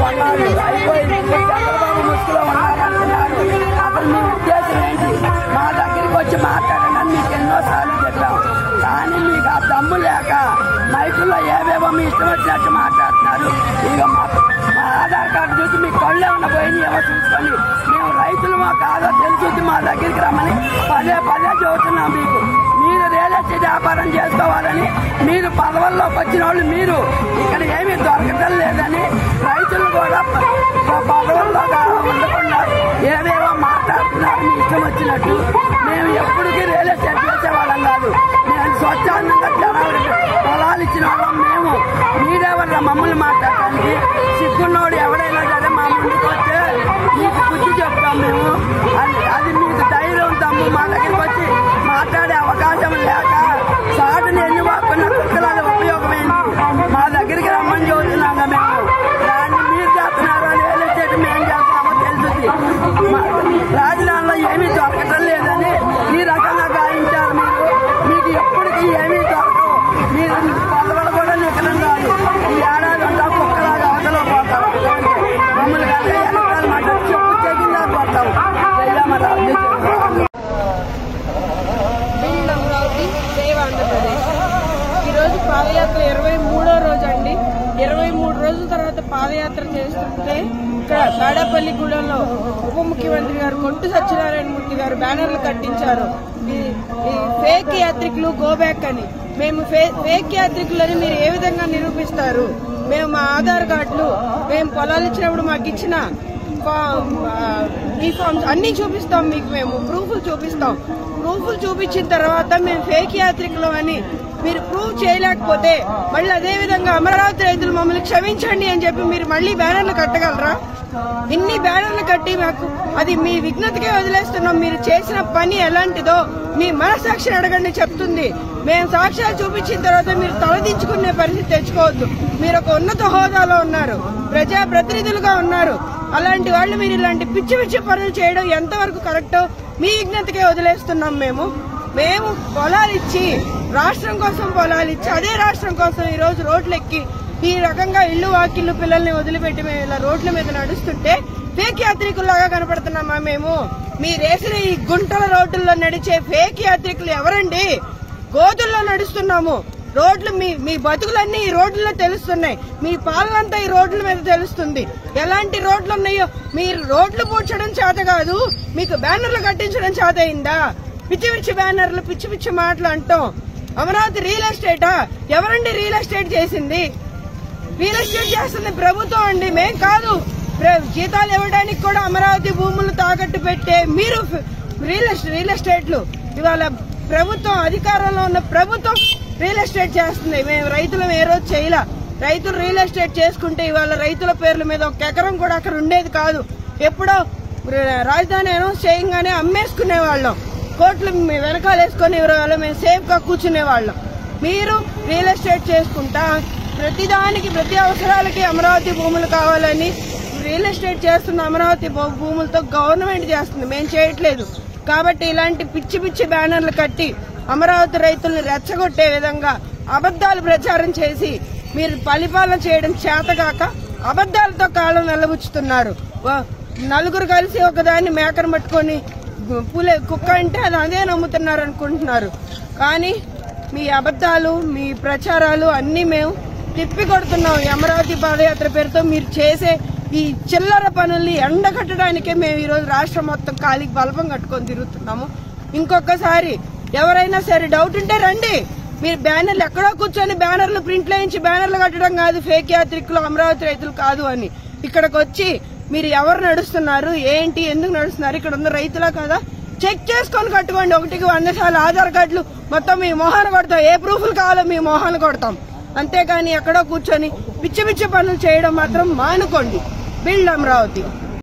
కొన్నాడు అయిపోయింది చంద్రబాబు ముసుగులో ఉన్నారంటున్నారు అసలు మీ ఉద్దేశం ఏంటి మా దగ్గరికి వచ్చి మాట్లాడండి అని మీకు ఎన్నోసార్లు చెప్పాం కానీ మీకు ఆ దమ్ము లేక మైకుల్లో ఏవేవో మీ ఇష్టం వచ్చినట్టు మాట్లాడుతున్నారు ఇక మా మా ఆధార్ కార్డు చూసి మీ కళ్ళు ఏమన్నా పోయినాయేమో చూసుకొని మేము రైతులమో కాదో తెలుసుద్ది మా దగ్గరికి రమ్మని పదే పదే చెబుతున్నాం మీకు మీరు రియల్ ఎస్టేట్ వ్యాపారం చేసుకోవాలని మీరు పదవుల్లోకి వచ్చిన వాళ్ళు మీరు ఇక్కడ ఏమీ దొరకటం లేదని రైతులు కూడా ప- ప- పదవుల్లో గా- ఉండకుండా ఏవేవో మాట్లాడుతున్నారు మీ ఇష్టం వచ్చినట్టు మేము ఎప్పటికీ రియల్ ఎస్టేట్ చేసేవాళ్ళం కాదు మేము స్వచ్ఛందంగా జనాలకి పొలాలు ఇచ్చిన వాళ్ళం మేము మీరెవరు మమ్మల్ని మాట్లాడటానికి సిగ్గున్నోడు ఎవడైనా సరే మా ముందుకు వస్తే మీకు బుద్ధి చెప్తాం మేము అది అది మీకు ధైర్యం తమ్ము మా దగ్గరికి వచ్చి మాట్లాడే అవకాశం లేక సాటుని ఎన్ని వాక్కున్న కుక్కలాల ఉపయోగమైంది మా దగ్గరికి రమ్మని చూస్తున్నాగా మేము దాన్ని మీరు చేస్తున్నారో రియల్ ఎస్టేట్ మేము చేస్తున్నామో తెలుస్తుంది మా- రాజధానిలో ఏమీ దొరకటం లేదని ఈ రకంగా గాయించారు మీరు మీకు ఎప్పటికీ ఏమీ దొరకవు మీరు పదవులు కూడా నిఖరం కాదు ఈ ఏడాది ఉంటాం కుక్కలాగా అవతల పోతాం మమ్మల్ని కాదు వెనకాల మాట చెప్పు తెగిందా పోతాం జయరామరావు బిల్డ్ అమరావతి సేవ్ ఆంధ్రప్రదేశ్ ఈరోజు పాదయాత్ర ఇరవై మూడో రోజు అండి ఇరవై మూడు రోజుల తర్వాత పాదయాత్ర చేస్తుంటే ఇక్కడ తాడేపల్లిగూడెంలో ఉప ముఖ్యమంత్రి గారు కొట్టు సత్యనారాయణ మూర్తి గారు బ్యానర్లు కట్టించారు ఈ ఈ ఫేక్ యాత్రికులు గో బ్యాక్ అని మేము ఫే- ఫేక్ యాత్రికులని మీరు ఏ విధంగా నిరూపిస్తారు మేము మా ఆధార్ కార్డులు మేము పొలాలు ఇచ్చినప్పుడు మాకు ఇచ్చిన ఈ ఫామ్స్ అన్ని చూపిస్తాం మీకు మేము ప్రూఫ్లు చూపిస్తాం ప్రూఫ్లు చూపించిన తర్వాత మేము ఫేక్ యాత్రికులు అని మీరు ప్రూవ్ చేయలేకపోతే మళ్ళీ అదే విధంగా అమరావతి రైతులు మమ్మల్ని క్షమించండి అని చెప్పి మీరు మళ్ళీ బ్యానర్లు కట్టగలరా ఇన్ని బ్యానర్లు కట్టి మాకు అది మీ విఘ్నతకే వదిలేస్తున్నాం మీరు చేసిన పని ఎలాంటిదో మీ మనసాక్షిని అడగండి చెప్తుంది మేము సాక్ష్యాలు చూపించిన తర్వాత మీరు తలదించుకునే పరిస్థితి తెచ్చుకోవద్దు మీరు ఒక ఉన్నత హోదాలో ఉన్నారు ప్రజా ప్రతినిధులుగా ఉన్నారు అలాంటి వాళ్ళు మీరు ఇలాంటి పిచ్చి పిచ్చి పనులు చేయడం ఎంతవరకు కరెక్టో మీ విజ్ఞతకే వదిలేస్తున్నాం మేము మేము పొలాలు ఇచ్చి రాష్ట్రం కోసం పొలాలు ఇచ్చి అదే రాష్ట్రం కోసం ఈ రోజు రోడ్లు ఎక్కి ఈ రకంగా ఇల్లు వాకిళ్ళు పిల్లల్ని వదిలిపెట్టి మేము ఇలా రోడ్ల మీద నడుస్తుంటే ఫేక్ యాత్రికుల్లాగా కనపడుతున్నామా మేము మీరేసిన ఈ గుంటల రోడ్డుల్లో నడిచే ఫేక్ యాత్రికులు ఎవరండి గోతుల్లో నడుస్తున్నాము రోడ్లు మీ మీ బతుకులన్నీ ఈ రోడ్లలో తెలుస్తున్నాయి మీ పాలనంతా ఈ రోడ్ల మీద తెలుస్తుంది ఎలాంటి రోడ్లు ఉన్నాయో మీరు రోడ్లు పూడ్చడం చేత కాదు మీకు బ్యానర్లు కట్టించడం చేత అయిందా పిచ్చి పిచ్చి బ్యానర్లు పిచ్చి పిచ్చి మాటలు అంటాం అమరావతి రియల్ ఎస్టేటా ఎవరండి రియల్ ఎస్టేట్ చేసింది రియల్ ఎస్టేట్ చేస్తుంది ప్రభుత్వం అండి మేం కాదు ప్ర- జీతాలు ఇవ్వడానికి కూడా అమరావతి భూములు తాకట్టు పెట్టే మీరు ఫ్- రియల్ ఎస్- రియల్ ఎస్టేట్లు ఇవాళ ప్రభుత్వం అధికారంలో ఉన్న ప్రభుత్వం రియల్ ఎస్టేట్ చేస్తుంది మేము రైతులం ఏ రోజు చేయలా రైతులు రియల్ ఎస్టేట్ చేసుకుంటే ఇవాళ రైతుల పేర్ల మీద ఒక ఎకరం కూడా అక్కడ ఉండేది కాదు ఎప్పుడో ర- రాజధాని అనౌన్స్ చేయగానే అమ్మేసుకునే వాళ్ళం కోట్లు మీ వెనకాల వేసుకొని ఇవాళ మేము సేఫ్ గా కూర్చునే వాళ్ళం మీరు రియల్ ఎస్టేట్ చేసుకుంటా ప్రతిదానికి ప్రతి అవసరాలకి అమరావతి భూములు కావాలని రియల్ ఎస్టేట్ చేస్తున్న అమరావతి భూ- భూములతో గవర్నమెంట్ చేస్తుంది మేము చేయట్లేదు కాబట్టి ఇలాంటి పిచ్చి పిచ్చి బ్యానర్లు కట్టి అమరావతి రైతుల్ని రెచ్చగొట్టే విధంగా అబద్దాలు ప్రచారం చేసి మీరు పరిపాలన చేయడం చేతగాక అబద్దాలతో కాలం నిలబుచ్చుతున్నారు వ- నలుగురు కలిసి ఒకదాన్ని మేకను పట్టుకొని గు- పులే కుక్క అంటే అది అదే నమ్ముతున్నారు అనుకుంటున్నారు కానీ మీ అబద్ధాలు మీ ప్రచారాలు అన్ని మేము తిప్పి కొడుతున్నాం ఈ అమరావతి పాదయాత్ర పేరుతో మీరు చేసే ఈ చిల్లర పనుల్ని ఎండగట్టడానికే మేము ఈ రోజు రాష్ట్రం మొత్తం కాలికి బలపం కట్టుకొని తిరుగుతున్నాము ఇంకొకసారి ఎవరైనా సరే డౌట్ ఉంటే రండి మీరు బ్యానర్లు ఎక్కడో కూర్చొని బ్యానర్లు ప్రింట్ వేయించి బ్యానర్లు కట్టడం కాదు ఫేక్ యాత్రికులు అమరావతి రైతులు కాదు అని ఇక్కడికి వచ్చి మీరు ఎవరు నడుస్తున్నారు ఏంటి ఎందుకు నడుస్తున్నారు ఇక్కడ ఉన్న రైతులా కదా చెక్ చేసుకొని కట్టుకోండి ఒకటికి వంద సార్లు ఆధార్ కార్డులు మొత్తం మీ మొహాన్ని కొడతాం ఏ ప్రూఫ్లు కావాలో మీ మొహాన్ని కొడతాం అంతేగాని ఎక్కడో కూర్చొని పిచ్చి పిచ్చి పనులు చేయడం మాత్రం మానుకోండి బిల్డ్ అమరావతి